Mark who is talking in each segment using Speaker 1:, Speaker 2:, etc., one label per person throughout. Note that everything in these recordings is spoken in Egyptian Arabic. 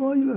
Speaker 1: طايلة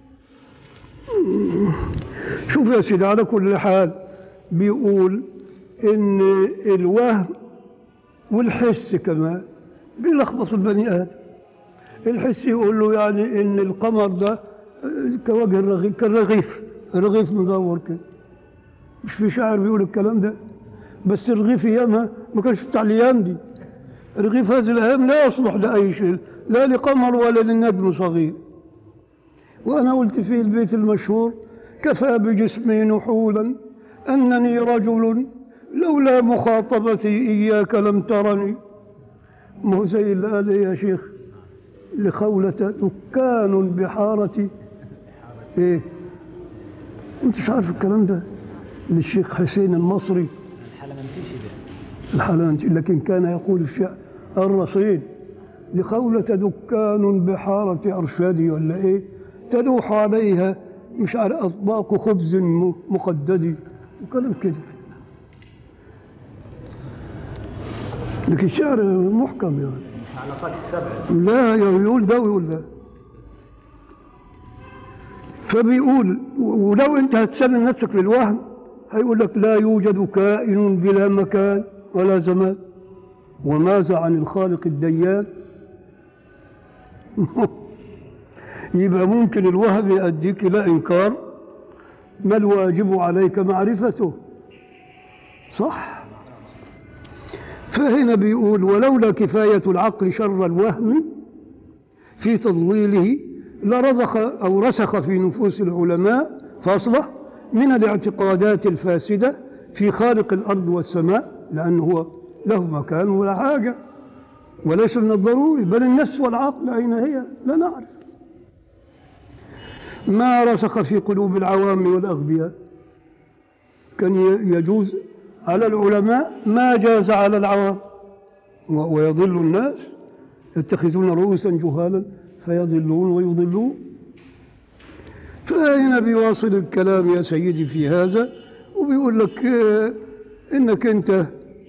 Speaker 1: شوف يا سيدي على كل حال بيقول إن الوهم والحس كمان بيلخبط البني آدم الحس يقول له يعني إن القمر ده كوجه الرغيف كالرغيف الرغيف مدور كده مش في شاعر بيقول الكلام ده بس الرغيف ايامها ما كانش بتاع الايام دي رغيف هذه الايام لا يصلح لاي شيء لا لقمر ولا لنجم صغير وانا قلت في البيت المشهور كفى بجسمي نحولا انني رجل لولا مخاطبتي اياك لم ترني ما هو زي اللي قال إيه يا شيخ لخولة دكان بحارتي ايه انت مش عارف الكلام ده للشيخ حسين المصري
Speaker 2: الحلمنتيشي ده
Speaker 1: الحلانتي لكن كان يقول الشعر الرصيد لخولة دكان بحارة أرشادي ولا إيه تلوح عليها مش عارف أطباق خبز م- مقدد وكلام كده لكن الشعر محكم يعني
Speaker 2: الحلقات السبع
Speaker 1: لا يقول ده ويقول ده فبيقول ولو انت هتسلم نفسك للوهم هيقول لك لا يوجد كائن بلا مكان ولا زمان وماذا عن الخالق الديان يبقى ممكن الوهم يؤديك الى انكار ما الواجب عليك معرفته صح فهنا بيقول ولولا كفاية العقل شر الوهم في تضليله لرضخ أو رسخ في نفوس العلماء فاصلة من الاعتقادات الفاسدة في خالق الأرض والسماء لأنه هو له مكان ولا حاجة وليس من الضروري بل النفس والعقل أين هي لا نعرف ما رسخ في قلوب العوام والأغبياء كان ي- يجوز على العلماء ما جاز على العوام و- ويضل الناس يتخذون رؤوسا جهالا فيضلون ويضلون فهنا بيواصل الكلام يا سيدي في هذا وبيقول لك آه، انك انت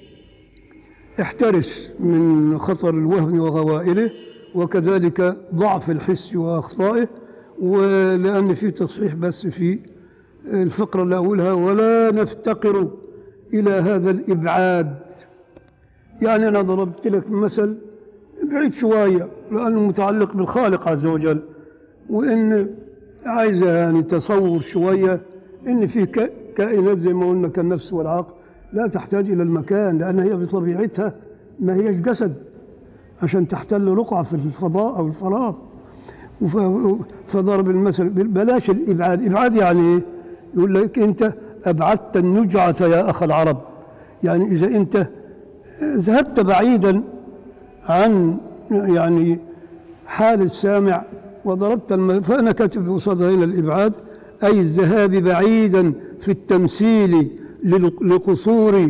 Speaker 1: احترس من خطر الوهم وغوائله وكذلك ضعف الحس واخطائه ولان في تصحيح بس في الفقره اللي اقولها ولا نفتقر الى هذا الابعاد يعني انا ضربت لك مثل بعيد شويه لانه متعلق بالخالق عز وجل وان عايزه يعني تصور شويه ان في ك- كائنات زي ما قلنا كالنفس والعقل لا تحتاج الى المكان لان هي بطبيعتها ما هيش جسد عشان تحتل رقعه في الفضاء او الفراغ وف- فضرب المثل بلاش الابعاد ابعاد يعني ايه يقول لك انت ابعدت النجعه يا اخ العرب يعني اذا انت ذهبت بعيدا عن يعني حال السامع وضربت الم... فأنا كاتب قصاد هنا الإبعاد أي الذهاب بعيدا في التمثيل لل- لقصور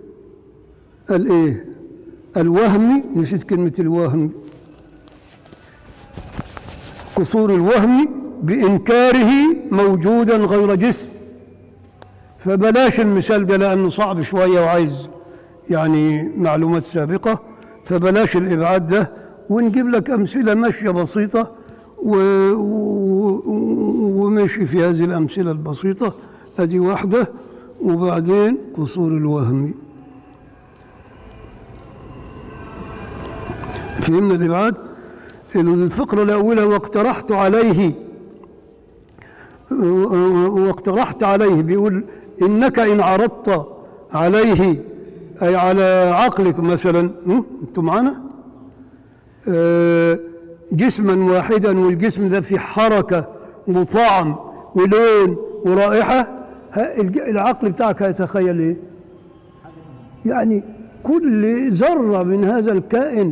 Speaker 1: الإيه الوهم نسيت كلمة الوهم قصور الوهم بإنكاره موجودا غير جسم فبلاش المثال ده لأنه صعب شوية وعايز يعني معلومات سابقة فبلاش الإبعاد ده ونجيب لك أمثلة ماشية بسيطة و... و... وماشي في هذه الأمثلة البسيطة أدي واحدة وبعدين قصور الوهم فهمنا الإبعاد الفقرة الأولى واقترحت عليه واقترحت عليه بيقول إنك إن عرضت عليه أي على عقلك مثلا هم؟ أنتم معنا آه، جسما واحدا والجسم ده في حركة وطعم ولون ورائحة ها، الج- العقل بتاعك هيتخيل إيه يعني كل ذرة من هذا الكائن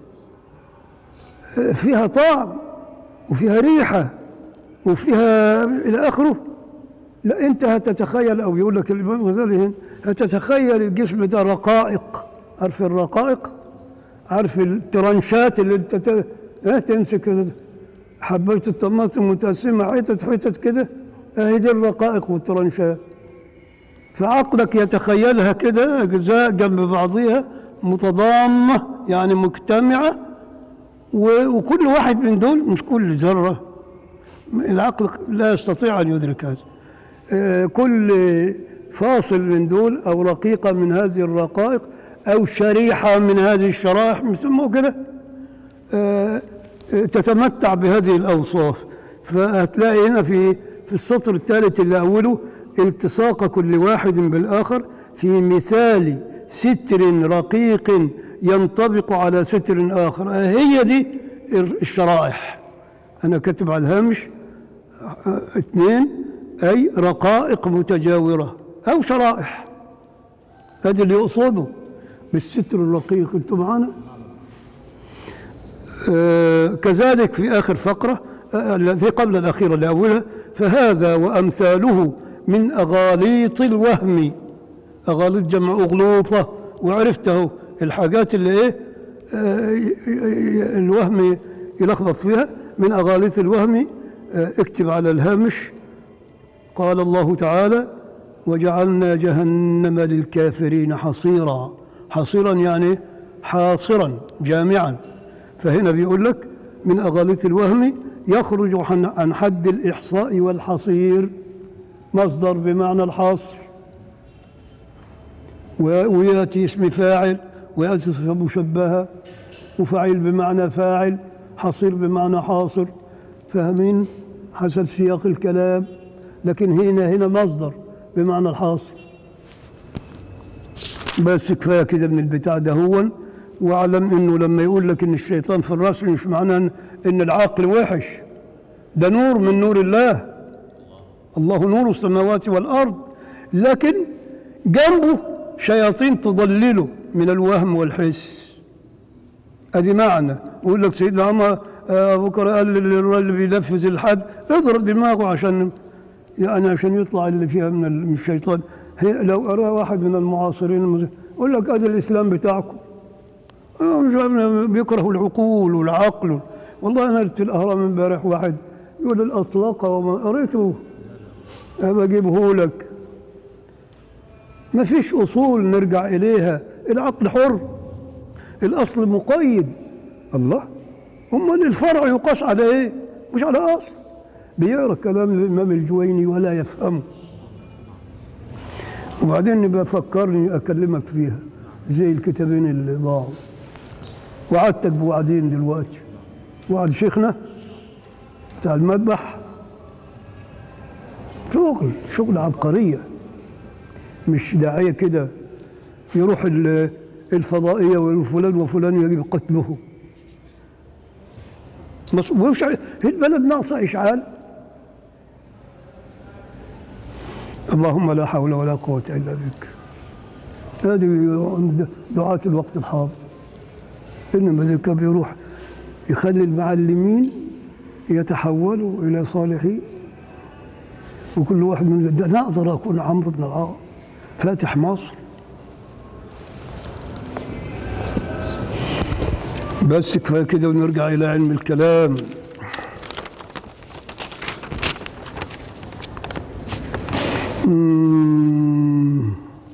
Speaker 1: آه، فيها طعم وفيها ريحة وفيها إلى آخره لا أنت هتتخيل أو يقول لك الإمام الغزالي هنا هتتخيل الجسم ده رقائق عارف الرقائق عارف الترنشات اللي أنت ت- ها، تمسك حباية الطماطم متقسمة حتت حتت كده أهي دي الرقائق والترنشات فعقلك يتخيلها كده أجزاء جنب بعضها متضامة يعني مجتمعة و- وكل واحد من دول مش كل ذرة العقل لا يستطيع أن يدرك هذا آه، كل فاصل من دول أو رقيقة من هذه الرقائق أو شريحة من هذه الشرائح بيسموه كده آه، آه، تتمتع بهذه الأوصاف فهتلاقي هنا في في السطر الثالث اللي أوله التصاق كل واحد بالآخر في مثال ستر رقيق ينطبق على ستر آخر آه، هي دي الشرائح أنا كاتب على الهامش آه، اثنين أي رقائق متجاورة أو شرائح هذا اللي يقصده بالستر الرقيق انتم معنا آه، كذلك في آخر فقرة آه، التي قبل الأخيرة لأولها فهذا وأمثاله من أغاليط الوهم أغاليط جمع أغلوطة وعرفته الحاجات اللي إيه آه، ي- ي- الوهم يلخبط فيها من أغاليط الوهم آه، اكتب على الهامش قال الله تعالى وجعلنا جهنم للكافرين حصيرا حصيرا يعني حاصرا جامعا فهنا بيقول لك من أغاليط الوهم يخرج عن عن حد الإحصاء والحصير مصدر بمعنى الحصر و- ويأتي اسم فاعل ويأتي صفة مشبهة وفاعل بمعنى فاعل حصير بمعنى حاصر فاهمين حسب سياق الكلام لكن هنا هنا مصدر بمعنى الحاصر بس كفايه كده من البتاع ده هو واعلم انه لما يقول لك ان الشيطان في الراس مش معناه ان إن العقل وحش ده نور من نور الله الله نور السماوات والارض لكن جنبه شياطين تضلله من الوهم والحس ادي معنى يقول لك سيدنا عمر آه، ابو بكر قال للراجل اللي بينفذ الحد اضرب دماغه عشان يعني عشان يطلع اللي فيها من ال- من الشيطان هي لو أرى واحد من المعاصرين المس- يقول لك ادي الاسلام بتاعكم آه، مش عارف، بيكرهوا العقول والعقل والله انا قلت في الاهرام امبارح واحد يقول الاطلاق وما قريته ابى اجيبه لك ما فيش اصول نرجع اليها العقل حر الاصل مقيد الله امال الفرع يقاس على ايه مش على اصل بيقرا كلام الامام الجويني ولا يفهمه وبعدين يبقى فكرني اكلمك فيها زي الكتابين اللي ضاعوا وعدتك بوعدين دلوقتي وعد شيخنا بتاع المذبح شغل شغل عبقريه مش داعيه كده يروح ال- الفضائيه وفلان وفلان يجب قتله مص- ومش ع- هي البلد ناقصه اشعال اللهم لا حول ولا قوه الا بك هذه دعاة الوقت الحاضر انما ذاك بيروح يخلي المعلمين يتحولوا الى صالحين وكل واحد من ده انا اقدر اكون عمرو بن العاص فاتح مصر بس كفايه كده ونرجع الى علم الكلام مم.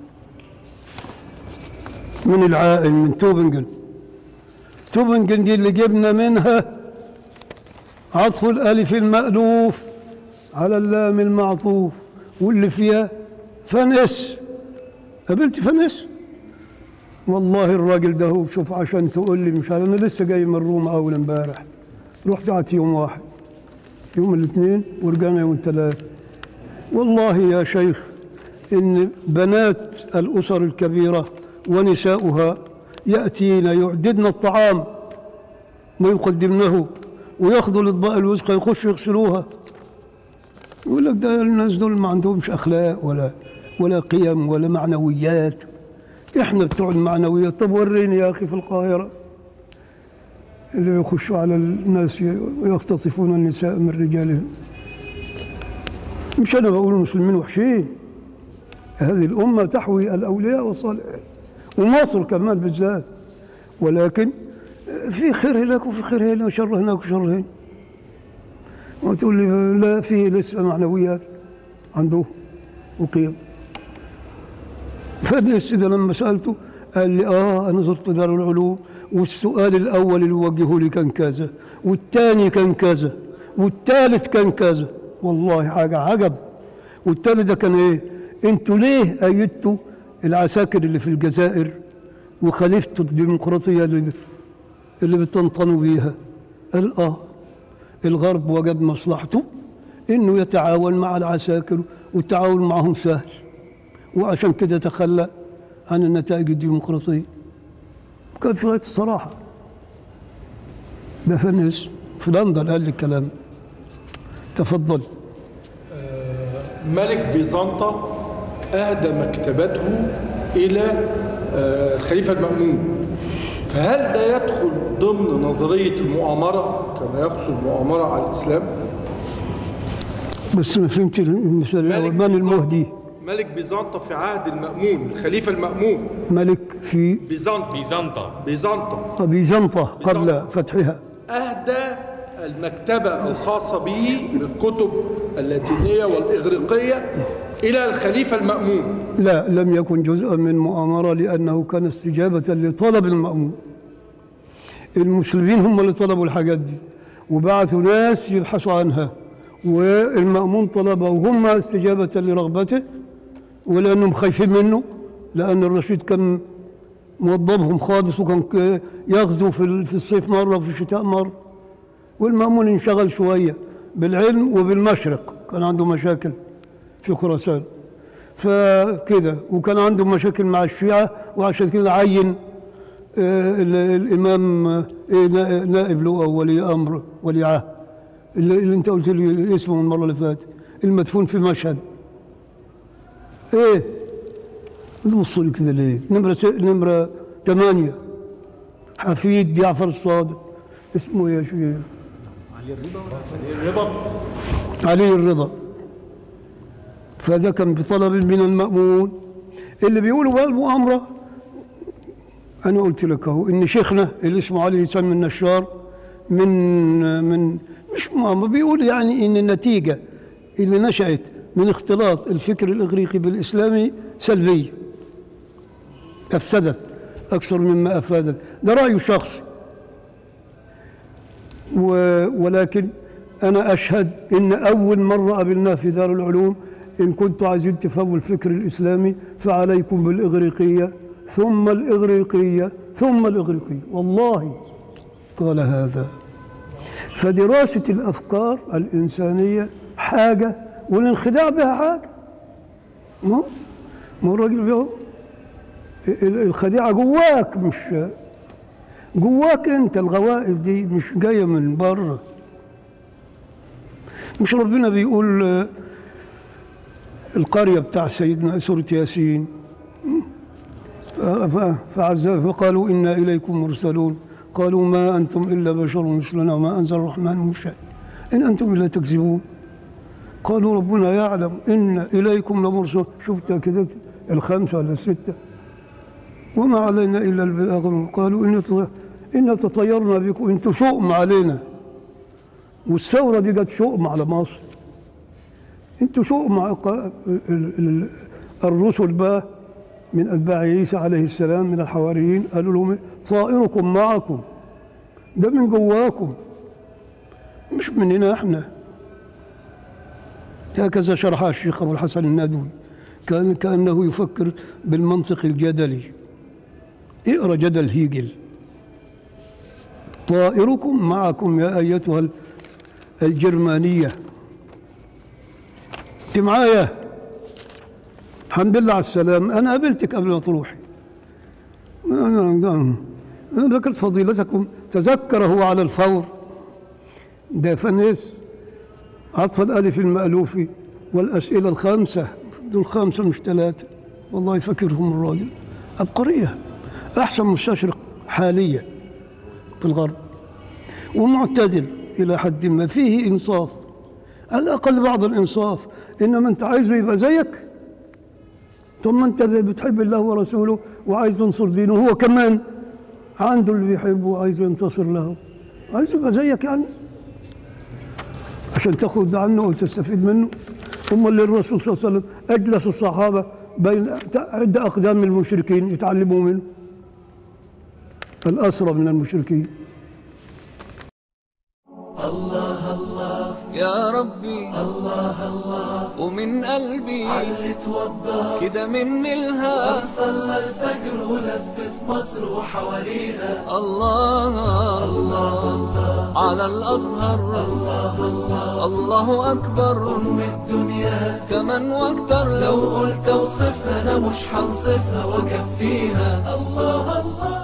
Speaker 1: من العائل من توبنجن توبنجن دي اللي جبنا منها عطف الالف المألوف على اللام المعطوف واللي فيها فنس قابلت فنس والله الراجل ده هو شوف عشان تقول لي مش عارف انا لسه جاي من روما اول امبارح رحت قعدت يوم واحد يوم الاثنين ورجعنا يوم الثلاث والله يا شيخ ان بنات الاسر الكبيره ونساؤها ياتين يعددن الطعام ويقدمنه وياخذوا الاطباق الوسخه يخشوا يغسلوها يقول لك ده الناس دول ما عندهمش اخلاق ولا ولا قيم ولا معنويات احنا بتوع المعنويات طب وريني يا اخي في القاهره اللي يخشوا على الناس ويختطفون النساء من رجالهم مش انا بقول المسلمين وحشين هذه الامه تحوي الاولياء والصالحين ومصر كمان بالذات ولكن في خير هناك وفي خير هنا وشر هناك وشر هنا وتقول لي لا في لسه معنويات عنده وقيم فالناس ده لما سالته قال لي اه انا زرت دار العلوم والسؤال الاول اللي وجهه لي كان كذا والثاني كان كذا والثالث كان كذا والله حاجة عجب والثالث ده كان ايه انتوا ليه ايدتوا العساكر اللي في الجزائر وخليفة الديمقراطية اللي, اللي بتنطنوا بيها قال اه الغرب وجد مصلحته انه يتعاون مع العساكر والتعاون معهم سهل وعشان كده تخلى عن النتائج الديمقراطية كان في غاية الصراحة ده فنس في لندن قال لي الكلام تفضل
Speaker 3: ملك بيزنطة أهدى مكتبته إلى آه، الخليفة المأمون فهل ده يدخل ضمن نظرية المؤامرة كما يقصد المؤامرة على الإسلام؟
Speaker 1: بس ما فهمت المثال الأول من
Speaker 3: بيزنطة-
Speaker 1: المهدي
Speaker 3: ملك بيزنطة في عهد المأمون الخليفة المأمون
Speaker 1: ملك في
Speaker 3: بيزنطة
Speaker 4: بيزنطة
Speaker 3: بيزنطة
Speaker 1: بيزنطة قبل
Speaker 3: بيزنطة.
Speaker 1: فتحها
Speaker 3: أهدى المكتبة الخاصة به بالكتب اللاتينية والإغريقية إلى الخليفة المأمون
Speaker 1: لا لم يكن جزءا من مؤامرة لأنه كان استجابة لطلب المأمون المسلمين هم اللي طلبوا الحاجات دي وبعثوا ناس يبحثوا عنها والمأمون طلبها وهم استجابة لرغبته ولأنهم خايفين منه لأن الرشيد كان موظبهم خالص وكان ك- يغزو في ال- في الصيف مرة وفي الشتاء مرة والمأمون انشغل شوية بالعلم وبالمشرق كان عنده مشاكل في خراسان فكده وكان عنده مشاكل مع الشيعة وعشان كده عين آه، ال- الإمام آه، إيه، نا- نائب له أو ولي أمر ولي عهد اللي, اللي أنت قلت لي اسمه المرة اللي فاتت المدفون في مشهد إيه بصوا لي كده ليه نمرة س- نمرة ثمانية حفيد جعفر الصادق اسمه إيه يا شيخ علي الرضا فهذا كان بطلب من المأمون اللي بيقولوا بقى المؤامرة أنا قلت لك أهو إن شيخنا اللي اسمه علي هشام النشار من من مش مؤامرة بيقول يعني إن النتيجة اللي نشأت من اختلاط الفكر الإغريقي بالإسلامي سلبية أفسدت أكثر مما أفادت ده رأيه شخصي و- ولكن أنا أشهد إن أول مرة قابلناه في دار العلوم إن كنتوا عايزين تفهموا الفكر الإسلامي فعليكم بالإغريقية ثم الإغريقية ثم الإغريقية والله قال هذا فدراسة الأفكار الإنسانية حاجة والانخداع بها حاجة ما هو- ما هو الراجل بيقول ال- الخديعة جواك مش جواك انت الغوائب دي مش جايه من بره مش ربنا بيقول آه، القريه بتاع سيدنا سوره ياسين ف- ف- فعز فقالوا انا اليكم مرسلون قالوا ما انتم الا بشر مثلنا وما انزل الرحمن من شيء ان انتم الا تكذبون قالوا ربنا يعلم ان اليكم لمرسلون شفت كده الخمسه ولا السته وما علينا الا البلاغ قالوا ان تط- ان تطيرنا بكم انتم شؤم علينا والثوره دي جت شؤم على مصر انتوا شؤم على ق- ال- ال- الرسل بقى من اتباع عيسى عليه السلام من الحواريين قالوا لهم إيه؟ طائركم معكم ده من جواكم مش مننا احنا هكذا شرحها الشيخ ابو الحسن الندوي كان كانه يفكر بالمنطق الجدلي اقرا جدل هيجل طائركم معكم يا ايتها ال- الجرمانيه انت معايا الحمد لله على السلام انا قابلتك قبل ما تروحي انا انا أنا ذكرت فضيلتكم تذكره على الفور ده فنس عطف الالف المالوف والاسئله الخامسه دول خمسه مش ثلاثه والله فاكرهم الراجل عبقريه احسن مستشرق حاليا في الغرب ومعتدل الى حد ما فيه انصاف على الاقل بعض الانصاف انما انت عايزه يبقى زيك ثم انت بتحب الله ورسوله وعايز تنصر دينه هو كمان عنده اللي بيحبه وعايز ينتصر له عايز يبقى زيك يعني عشان تاخذ عنه وتستفيد منه هم اللي الرسول صلى الله عليه وسلم اجلس الصحابه بين عند اقدام المشركين يتعلموا منه الاسرى من المشركين
Speaker 5: الله الله
Speaker 4: يا ربي الله الله ومن قلبي علي توضى كده مني الها
Speaker 5: صلى الفجر ولف في مصر وحواليها
Speaker 4: الله الله على الأزهر الله الله الله أكبر
Speaker 5: أم الدنيا
Speaker 4: كمان واكتر
Speaker 5: لو
Speaker 4: لو
Speaker 5: قلت اوصفها انا مش هنصفها واكفيها الله الله